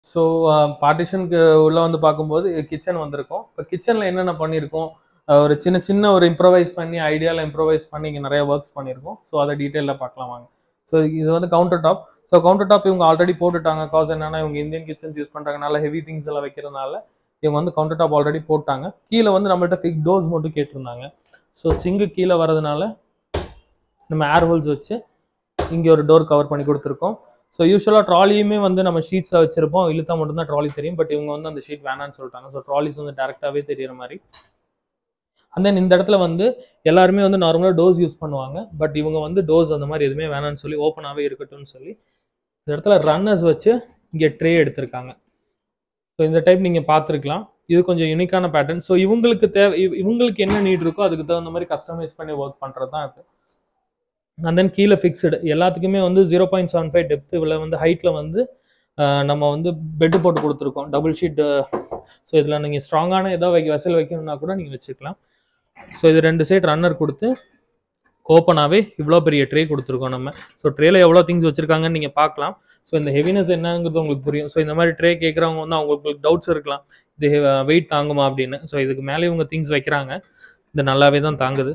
so பார்ட்டிஷனுக்கு உள்ள வந்து பார்க்கும்போது கிச்சன் வந்திருக்கும் இப்போ கிச்சனில் என்னென்ன பண்ணியிருக்கோம் அஹ் ஒரு சின்ன சின்ன ஒரு இம்ப்ரவைஸ் பண்ணி ஐடியாவில் இம்ப்ரவைஸ் பண்ணி இங்கே நிறைய ஒர்க்ஸ் பண்ணியிருக்கோம் ஸோ அதை டீட்டெயிலில் பார்க்கலாம் வாங்க ஸோ இது வந்து counter top so counter top இவங்க ஆல்ரெடி போட்டுட்டாங்க காஸ் என்னன்னா இவங்க இந்தியன் கிச்சன்ஸ் யூஸ் பண்ணுறாங்க நல்ல ஹெவி திங்ஸ் எல்லாம் வைக்கிறதுனால இவங்க வந்து கவுண்டர் டாப் ஆல்ரெடி போட்டாங்க கீழே வந்து நம்மள்ட்ட ஃபிக் டோஸ் மட்டும் கேட்டிருந்தாங்க ஸோ சிங்கு கீழே வரதுனால நம்ம ஏர் ஹோல்ஸ் வச்சு இங்கே ஒரு டோர் கவர் பண்ணி கொடுத்துருக்கோம் ஸோ யூஸ்வலாக ட்ராலியுமே வந்து நம்ம ஷீட்ஸில் வச்சிருப்போம் இழுத்தா மட்டும்தான் ட்ராலி தெரியும் பட் இவங்க வந்து அந்த ஷீட் வேணான்னு சொல்லிட்டாங்க ஸோ ட்ராலிஸ் வந்து டேரெக்டாகவே தெரியுற மாதிரி அண்ட் தென் இந்த இடத்துல வந்து எல்லாருமே வந்து நார்மலாக டோஸ் யூஸ் பண்ணுவாங்க பட் இவங்க வந்து டோஸ் அந்த மாதிரி எதுவுமே வேணாம்னு சொல்லி ஓப்பனாகவே இருக்கட்டும்னு சொல்லி இந்த இடத்துல ரன்னர்ஸ் வச்சு இங்கே ட்ரே எடுத்திருக்காங்க ஸோ இந்த டைப் நீங்கள் பார்த்துருக்கலாம் இது கொஞ்சம் யூனிக்கான பேட்டர்ன் ஸோ இவங்களுக்கு தேவை இவ- இவங்களுக்கு என்ன நீட் இருக்கோ அதுக்கு தகுந்த மாதிரி கஸ்டமைஸ் பண்ணி ஒர்க் பண்ணுறது தான் இது அண்ட் தென் கீழே ஃபிக்ஸ்டு எல்லாத்துக்குமே வந்து ஜீரோ பாயிண்ட் செவன் ஃபைவ் டெப்த்தில் வந்து ஹைட்டில் வந்து ஆஹ், நம்ம வந்து பெட்டு போட்டு கொடுத்துருக்கோம் டபுள் ஷீட் ஸோ இதில் நீங்கள் ஸ்ட்ராங்கான ஏதாவது வைக்க வெசல் வைக்கணும்னா கூட நீங்கள் வச்சுக்கலாம் ஸோ இது ரெண்டு சைடு ரன்னர் கொடுத்து ஓப்பனாகவே இவ்வளோ பெரிய ட்ரே கொடுத்துருக்கோம் நம்ம ஸோ ட்ரேல எவ்வளோ திங்ஸ் வச்சுருக்காங்கன்னு நீங்கள் பார்க்கலாம் ஸோ இந்த ஹெவினஸ் என்னங்கிறது உங்களுக்கு புரியும் ஸோ இந்த மாதிரி ட்ரே கேட்குறவங்க வந்து அவங்களுக்கு டவுட்ஸ் இருக்கலாம் இது வெயிட் தாங்குமா அப்படின்னு ஸோ இதுக்கு மேலே இவங்க திங்ஸ் வைக்கிறாங்க இது நல்லாவே தான் தாங்குது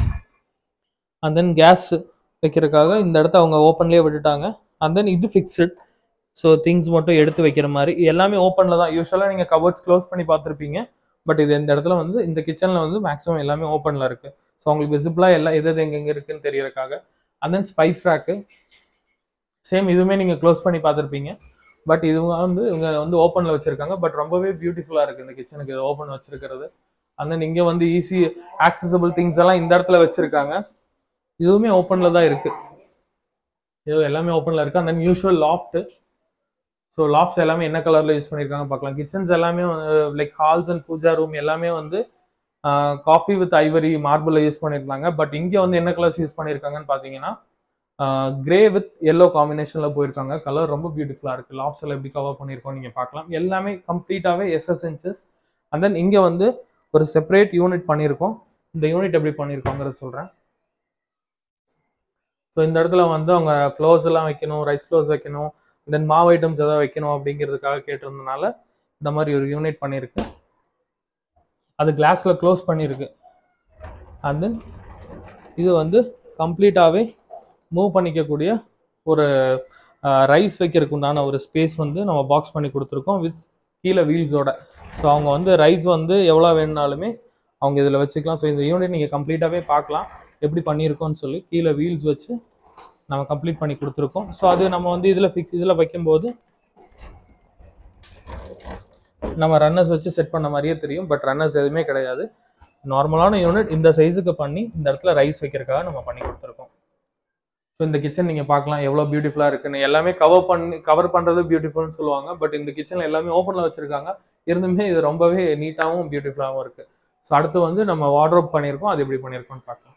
அண்ட் தென் கேஸ் வைக்கிறதுக்காக இந்த இடத்த அவங்க ஓப்பன்லேயே விட்டுட்டாங்க அண்ட் தென் இது ஃபிக்ஸட் ஸோ திங்ஸ் மட்டும் எடுத்து வைக்கிற மாதிரி எல்லாமே ஓப்பனில் தான் யூஸ்வலாக நீங்கள் கவர்ட்ஸ் க்ளோஸ் பண்ணி பார்த்துருப்பீங்க பட் இது இந்த இடத்துல வந்து இந்த கிச்சனில் வந்து மேக்ஸிமம் எல்லாமே ஓப்பனில் இருக்குது ஸோ உங்களுக்கு விசிபிளாக எல்லாம் எது எது எங்கெங்கே இருக்குன்னு தெரியறதுக்காக and then spice rack same இதுவுமே நீங்கள் க்ளோஸ் பண்ணி பார்த்துருப்பீங்க பட் இது வந்து இவங்க வந்து ஓப்பனில் வச்சுருக்காங்க பட் ரொம்பவே பியூட்டிஃபுல்லாக இருக்குது இந்த கிச்சனுக்கு இது ஓப்பன் வச்சிருக்கிறது அண்ட் தென் இங்கே வந்து ஈஸி ஆக்சசபிள் திங்ஸ் எல்லாம் இந்த இடத்துல வச்சுருக்காங்க இதுவுமே ஓப்பனில் தான் இருக்குது இது எல்லாமே ஓப்பனில் இருக்குது and then usual loft so lofts எல்லாமே என்ன கலரில் யூஸ் பண்ணியிருக்காங்க பார்க்கலாம் கிச்சன்ஸ் எல்லாமே like halls and pooja room எல்லாமே வந்து காஃபி வித் ஐவரி மார்பிளில் யூஸ் பண்ணியிருந்தாங்க பட் இங்கே வந்து என்ன கலர்ஸ் யூஸ் பண்ணியிருக்காங்கன்னு பார்த்தீங்கன்னா கிரே வித் எல்லோ காம்பினேஷனில் போயிருக்காங்க கலர் ரொம்ப பியூட்டிஃபுல்லாக இருக்குது லாஃப்ட்ஸ் எல்லாம் எப்படி கவர் பண்ணியிருக்கோம் நீங்கள் பார்க்கலாம் எல்லாமே கம்ப்ளீட்டாகவே எஸ்எஸ் இன்ச்சஸ் அண்ட் தென் இங்கே வந்து ஒரு செப்பரேட் யூனிட் பண்ணியிருக்கோம் இந்த யூனிட் எப்படி பண்ணியிருக்கோங்கிறத சொல்கிறேன் ஸோ இந்த இடத்துல வந்து அவங்க ஃப்ளோர்ஸ் எல்லாம் வைக்கணும் ரைஸ் ஃப்ளோர்ஸ் வைக்கணும் தென் மாவு ஐட்டம்ஸ் எதாவது வைக்கணும் அப்படிங்கிறதுக்காக கேட்டிருந்தனால இந்த மாதிரி ஒரு யூனிட் பண்ணியிருக்கு அது கிளாஸில் க்ளோஸ் பண்ணியிருக்கு அண்ட் தென் இது வந்து கம்ப்ளீட்டாகவே மூவ் பண்ணிக்கக்கூடிய ஒரு ரைஸ் வைக்கிறதுக்கு உண்டான ஒரு ஸ்பேஸ் வந்து நம்ம பாக்ஸ் பண்ணி கொடுத்துருக்கோம் வித் கீழே வீல்ஸோட ஸோ அவங்க வந்து ரைஸ் வந்து எவ்வளோ வேணுனாலுமே அவங்க இதில் வச்சுக்கலாம் ஸோ இந்த யூனிட் நீங்கள் கம்ப்ளீட்டாகவே பார்க்கலாம் எப்படி பண்ணியிருக்கோம்னு சொல்லி கீழே வீல்ஸ் வச்சு நம்ம கம்ப்ளீட் பண்ணி கொடுத்துருக்கோம் ஸோ அது நம்ம வந்து இதில் ஃபிக் இதில் வைக்கும்போது நம்ம ரன்னர்ஸ் வச்சு செட் பண்ண மாதிரியே தெரியும் பட் ரன்னர்ஸ் எதுவுமே கிடையாது நார்மலான யூனிட் இந்த சைஸுக்கு பண்ணி இந்த இடத்துல ரைஸ் வைக்கிறதுக்காக நம்ம பண்ணி கொடுத்துருக்கோம் ஸோ இந்த கிச்சன் நீங்கள் பார்க்கலாம் எவ்வளோ பியூட்டிஃபுல்லாக இருக்குன்னு எல்லாமே கவர் பண்ணி கவர் பண்ணுறது பியூட்டிஃபுல்னு சொல்லுவாங்க பட் இந்த கிச்சனில் எல்லாமே ஓப்பனில் வச்சுருக்காங்க இருந்துமே இது ரொம்பவே நீட்டாகவும் பியூட்டிஃபுல்லாகவும் இருக்குது ஸோ அடுத்து வந்து நம்ம வார்ட்ரோப் பண்ணியிருக்கோம் அது எப்படி பண்ணியிருக்கோம்னு பார்க்கலாம்